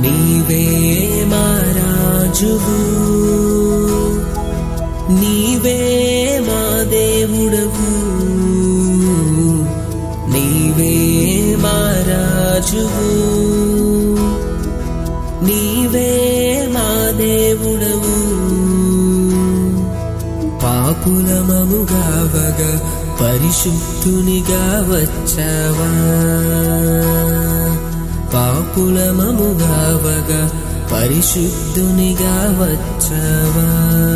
నీవే మా రాజువు నీవే మా దేవుడవు నీవే మా రాజువు నీవే మా దేవుడవు పాపులమముగావగా పరిశుద్ధునిగా వచ్చావా పాపులమముగావగా పరిశుద్ధునిగా వచ్చావా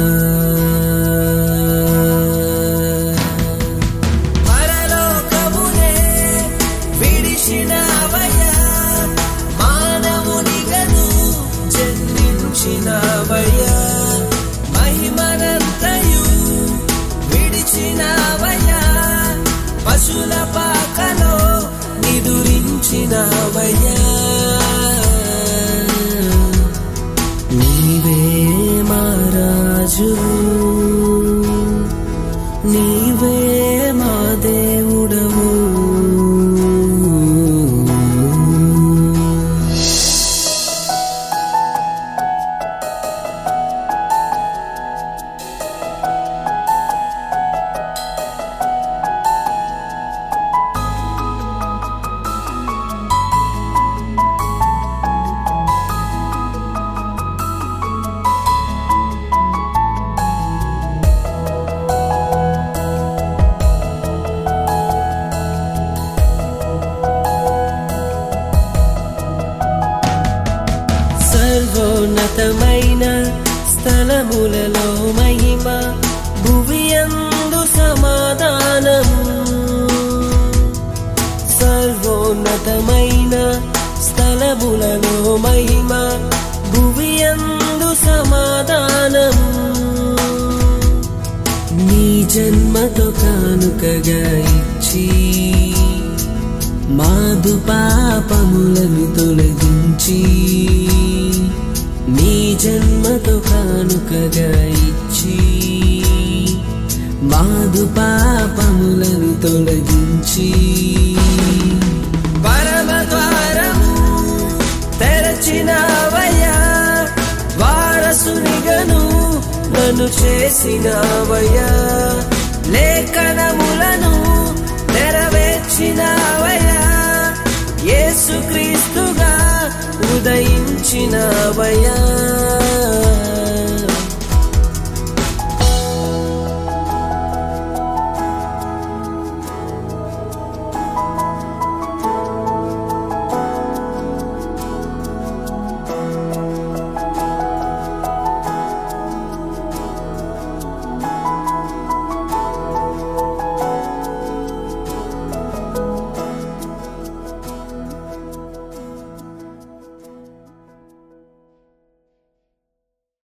పరలోకమునే విడిచినవయ్యా మానవునిగను జన్మించినవయ్యా మహిమనంతయు విడిచినవయ్యా పశుల పాకలో నిదురించినవయ్యా నీవే మా రాజు నీవే మా దేవుడవు సర్వోన్నతమైన స్థలములలో మహిమ భువియందు సమాధానము సర్వోన్నతమైన స్థలములలో మహిమ భువియందు సమాధానము నీ జన్మతో కానుకగా ఇచ్చి మాదు పాపములను తొలగించి నీ జన్మతో కానుకగా ఇచ్చి మాదు పాపములను తొలగించి పరమ ద్వారము తెరచినవయ్యా వారసునిగను నన్ను చేసినవయ్యా లేఖనములను నెరవేర్చినవయ్యా యేసుక్రీస్తుగా ఉదయించినవయ్యా